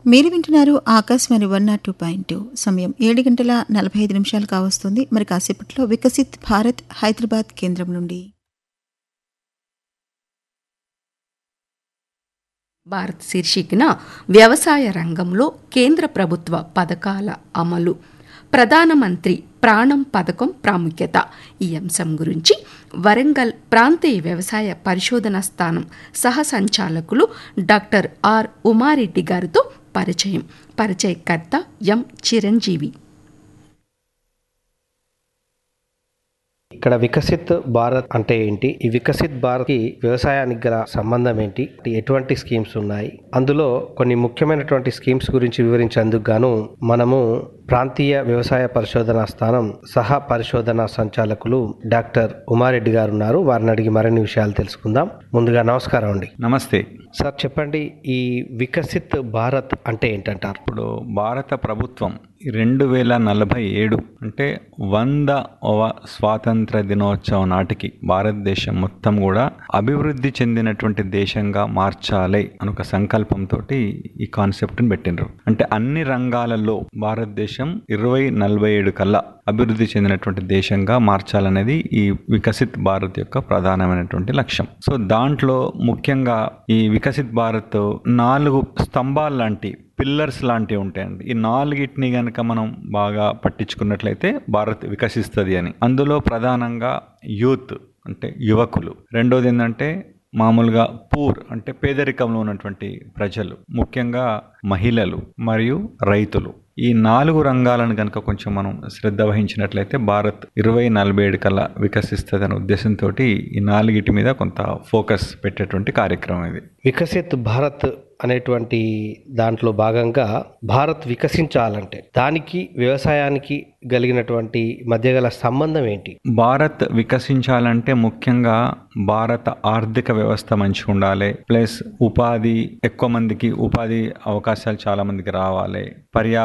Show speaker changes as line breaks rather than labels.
మీరు వింటున్నారు Akashvani one nought two point two సమయం ఏడు గంటల నలభై ఐదు నిమిషాలు కావస్తుంది మరి కాసేపట్లో వికసిత్ భారత్ హైదరాబాద్ కేంద్రం నుండి
భారత్ శీర్షికన వ్యవసాయ రంగంలో కేంద్ర ప్రభుత్వ పథకాల అమలు ప్రధానమంత్రి ప్రాణం పథకం ప్రాముఖ్యత ఈ అంశం గురించి వరంగల్ ప్రాంతీయ వ్యవసాయ పరిశోధన స్థానం సహ సంచాలకులు డాక్టర్ ఆర్ ఉమారెడ్డి గారితో పరిచయం పరిచయకర్త ఎం చిరంజీవి
ఇక్కడ వికసిత్ భారత్ అంటే ఏంటి ఈ వికసిత్ భారత్ కి వ్యవసాయానికి గల సంబంధం ఏంటి ఎటువంటి స్కీమ్స్ ఉన్నాయి అందులో కొన్ని ముఖ్యమైనటువంటి స్కీమ్స్ గురించి వివరించేందుకు గాను మనము ప్రాంతీయ వ్యవసాయ పరిశోధన స్థానం సహ పరిశోధన సంచాలకులు డాక్టర్ ఉమారెడ్డి గారు ఉన్నారు వారిని అడిగి మరిన్ని విషయాలు తెలుసుకుందాం ముందుగా నమస్కారం అండి
నమస్తే
సార్ చెప్పండి ఈ వికసిత్ భారత్ అంటే ఏంటంటారు
ఇప్పుడు భారత ప్రభుత్వం రెండు వేల నలభై ఏడు అంటే వందవ స్వాతంత్ర దినోత్సవం నాటికి భారతదేశం మొత్తం కూడా అభివృద్ధి చెందినటువంటి దేశంగా మార్చాలి అని ఒక సంకల్పంతో ఈ కాన్సెప్ట్ని పెట్టినరు అంటే అన్ని రంగాలలో భారతదేశం ఇరవై నలభై ఏడు కల్లా అభివృద్ధి చెందినటువంటి దేశంగా మార్చాలనేది ఈ వికసిత్ భారత్ యొక్క ప్రధానమైనటువంటి లక్ష్యం సో దాంట్లో ముఖ్యంగా ఈ వికసిత్ భారత్ నాలుగు స్తంభాలు లాంటి పిల్లర్స్ లాంటివి ఉంటాయండి ఈ నాలుగిటిని కనుక మనం బాగా పట్టించుకున్నట్లయితే భారత్ వికసిస్తుంది అని అందులో ప్రధానంగా యూత్ అంటే యువకులు రెండోది ఏంటంటే మామూలుగా పూర్ అంటే పేదరికంలో ఉన్నటువంటి ప్రజలు ముఖ్యంగా మహిళలు మరియు రైతులు ఈ నాలుగు రంగాలను కనుక కొంచెం మనం శ్రద్ధ వహించినట్లయితే భారత్ ఇరవై నలభై ఏడు కల్లా వికసిస్తుంది అనే ఉద్దేశంతో ఈ నాలుగిటి మీద కొంత ఫోకస్ పెట్టేటువంటి కార్యక్రమం ఇది
వికసిత్ భారత్ అనేటువంటి దాంట్లో భాగంగా భారత్ వికసించాలంటే దానికి వ్యవసాయానికి కలిగినటువంటి మధ్య గల సంబంధం ఏంటి
భారత్ వికసించాలంటే ముఖ్యంగా భారత ఆర్థిక వ్యవస్థ మంచిగా ఉండాలి ప్లస్ ఉపాధి ఎక్కువ మందికి ఉపాధి అవకాశాలు చాలా మందికి రావాలి పర్యా